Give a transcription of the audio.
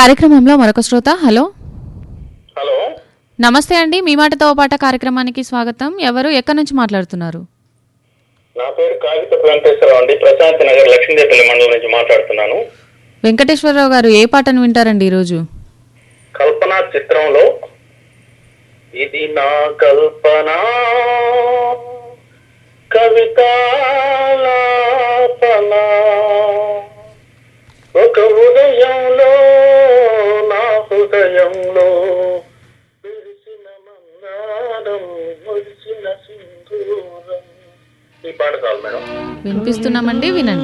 కార్యక్రమంలో మరొక శ్రోత హలో హలో నమస్తే అండి మీ మాటతో పాట కార్యక్రమానికి స్వాగతం ఎవరు ఎక్కడి నుంచి మాట్లాడుతున్నారు నా పేరు కాగిత వెంకటేశ్వరరావు అండి ప్రశాంత్ నగర్ లక్ష్మీదేపల్లి మండలం నుంచి మాట్లాడుతున్నాను వెంకటేశ్వరరావు గారు ఏ పాటను వింటారండి ఈరోజు కల్పన చిత్రంలో ఇది నా కల్పన కవితాలాపన ఒక ఉదయంలో నా హృదయంలో విరిసిన మందారం మురిసిన సింధూరం ఈ పాట చాలు మేడం వినిపిస్తున్నామండి వినండి